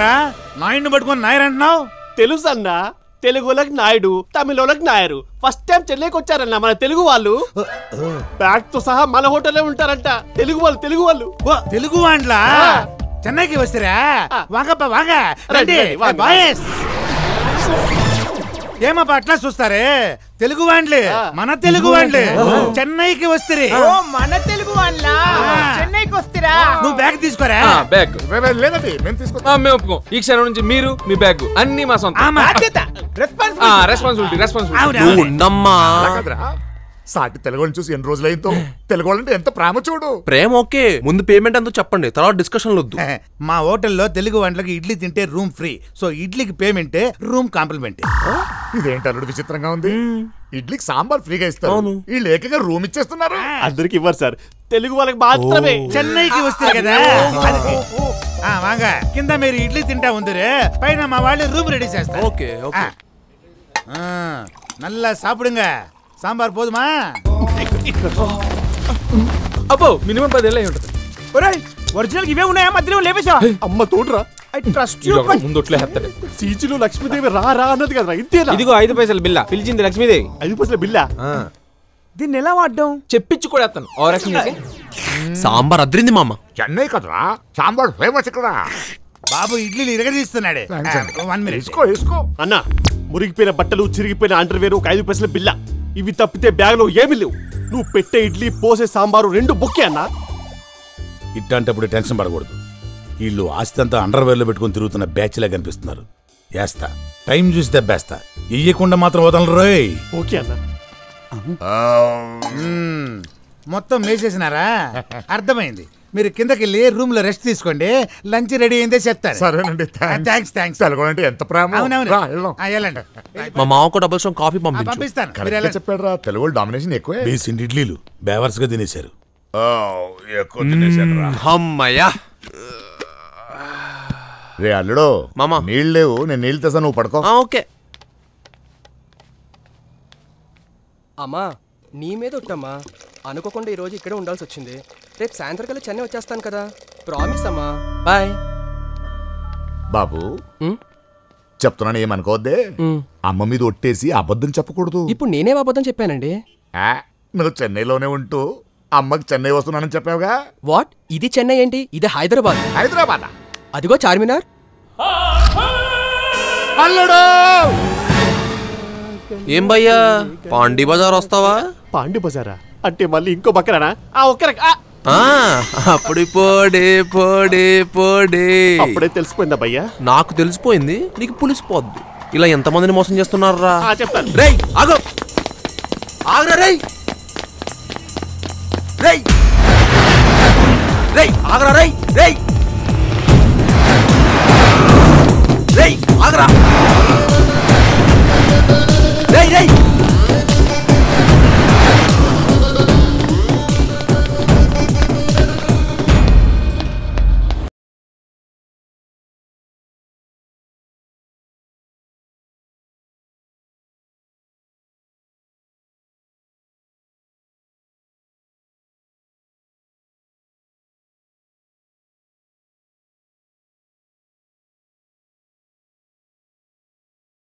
ఏంట్రా నాయుడిని పట్టుకొని నాయర్ అంటున్నావు తెలుసు అన్న తెలుగు వాళ్ళకి నాయుడు తమిళ వాళ్ళకి నాయరు ఫస్ట్ టైం చెన్నైకి వచ్చారన్న మన తెలుగు వాళ్ళు బ్యాగ్ తో సహా మన హోటల్లో ఉంటారంట తెలుగు వాళ్ళు తెలుగు వాళ్ళు ఓ తెలుగు వాండ్లా ఆ. చెన్నైకి వస్తారా ఆ. వాంగప్ప వాంగ రండి, రండి రండి, వాంగ. బాయస్ ఏమప్ప అట్లా చూస్తారే తెలుగు వాండ్లే ఆ. మన తెలుగు వాండ్లే చెన్నైకి వస్తే ఓ మన తెలుగు వాళ్ళ చెన్నైకి వస్తారా నువ్వు బ్యాగ్ తీసుకోరా ఆ, బ్యాగ్ లేదండి మేము తీసుకుంటాం ఆ, మేము ఒప్పుకోం ఈ క్షణం నుంచి మీరు మీ బ్యాగ్ అన్ని మా సొంత ఆమా. బాధ్యత రెస్పాన్స్ రెస్పాన్సిబిలిటీ రెస్పాన్సిబిలిటీ అవును, నువ్వు అవును. ఉండమ్మా అలా కాదురా. సాటి తెలుగు వాళ్ళని చూసి ఎన్ని రోజులైందో తెలుగు వాళ్ళంటే ఎంత ప్రేమ చూడు ప్రేమ ఓకే ముందు పేమెంట్ ఎంతో చెప్పండి తర్వాత డిస్కషన్ వద్దు మా హోటల్లో తెలుగు వంటలకు ఇడ్లీ తింటే రూమ్ ఫ్రీ సో ఇడ్లీకి పేమెంట్ రూమ్ కాంప్లిమెంట్ ఇదేంటి అల్లుడు విచిత్రంగా ఉంది ఇడ్లీకి సాంబార్ ఫ్రీగా ఇస్తారు అవును. వీళ్ళు ఏకంగా రూమ్ ఇచ్చేస్తున్నారు అందరికి ఇవ్వరు సార్ తెలుగు వాళ్ళకి మాత్రమే చెన్నైకి వస్తారు కదా అది. ఆ, వాంగ కింద మీరు ఇడ్లీ తింటా ఉందిరే పైన మా వాళ్ళు రూమ్ రెడీ చేస్తారు ఓకే ఓకే ఆ, నల్లా సాப்பிடுங்க సాంబార్ పోదుమా అబ్బో మినిమం పది ఏళ్ళై ఉంటుంది ఒరిజినల్ ఇవే ఉన్నాయా మధ్యలో లేపేసా అమ్మ తోడురా ఐ ట్రస్ట్ ఇది ఒకడు ముందు ఒట్లే హెత్తాడు సీజీలో లక్ష్మీదేవి రా రా అన్నది కదా ఇంతేనా ఇదిగో ఐదు పైసలు బిల్ల పిలిచింది లక్ష్మీదేవి ఐదు పైసల బిల్లా దీన్ని ఎలా వాడడం చెప్పించి కూడా వేస్తాను ఓ రకం చేసి సాంబార్ అద్రింది మామ చెన్నై కదరా సాంబార్ ఫేమస్ ఇక్కడ బాబు ఇడ్లీలు ఇరగదీస్తున్నాడే Thanks అండి. వన్ మినిట్ వేసుకో వేసుకో అన్న మురిగిపోయిన బట్టలు చిరిగిపోయిన అండర్వేర్ ఒక ఐదు పైసల బిల్ల ఇవి తప్పితే బ్యాగ్ లో ఏమి లేవు నువ్వు పెట్టే ఇడ్లీ పోసే సాంబారు రెండు బొక్కే అన్నా ఇట్లాంటప్పుడు టెన్షన్ పడకూడదు వీళ్ళు ఆస్తి అంతా అండర్వేర్లో పెట్టుకుని తిరుగుతున్న బ్యాచ్లా కనిపిస్తున్నారు వేస్తా టైం చూసి దెబ్బేస్తా ఇయ్యకుండా మాత్రం వదలరు రోయ్ ఓకే అన్న మ్మ్. మొత్తం మేసేసినారా అర్థమైంది మీరు కిందకి వెళ్ళి రూమ్ లో రెస్ట్ తీసుకోండి లంచ్ రెడీ అయిందే చెప్తాను సరేనండి థ్యాంక్స్ థ్యాంక్స్ తెలుగు అంటే ఎంత ప్రేమ అవునవును రా, వెళ్దాం. ఆ, వెళ్ళండి మా మామకు డబుల్ స్ట్రాంగ్ కాఫీ ఆ, పంపించు పంపిస్తాను మీరు కరెక్ట్గా వెళ్ళండి. చెప్పాడు రా తెలుగు వాళ్ళు డామినేషన్ ఎక్కువే బీసింటి ఇడ్లీలు బేవర్స్ గా తినేశారు ఎక్కువ తినేశాను రా. అమ్మయ్యా రే అల్లుడు మామ. నీళ్ళు లేవు నేను నీళ్ళు తెస్తా నువ్వు పడుకో ఆ, ఓకే అమ్మా నీ మీద ఒట్టమ్మా అనుకోకుండా ఈరోజు ఇక్కడే ఉండాల్సి వచ్చింది రేపు సాయంత్రం కల్లా చెన్నై వచ్చేస్తాను కదా ప్రామిస్ అమ్మా బాయ్ బాబు ఉమ్, చెప్తున్నాను ఏమనుకోవద్దే ఉమ్. అమ్మ మీద ఒట్టేసి అబద్ధం చెప్పకూడదు ఇప్పుడు నేనే అబద్ధం చెప్పానండి ఆ, నువ్వు చెన్నైలోనే ఉంటూ అమ్మకి చెన్నై వస్తున్నానని చెప్పావుగా వాట్ ఇది చెన్నై ఏంటి ఇది హైదరాబాద్ హైదరాబాద్ అదిగో చార్మినార్ అల్లుడు ఏం భయ్యా పాండీ బజార్ వస్తావా పాండి బజారా అంటే మళ్ళీ ఇంకో బక్కరానా ఆ ఒక్కరే ఆ! ఆ, అప్పుడు పోడే పోడే పోడే అప్పుడే తెలిసిపోయిందా భయ్యా నాకు తెలిసిపోయింది నీకు పులిసిపోద్ది ఇలా ఎంతమందిని మోసం చేస్తున్నారా ఆ, చెప్తాను రేయ్ ఆగు ఆగురా రేయ్ రేయ్ రేయ్ ఆగరా రేయ్ రేయ్ రేయ్ ఆగరా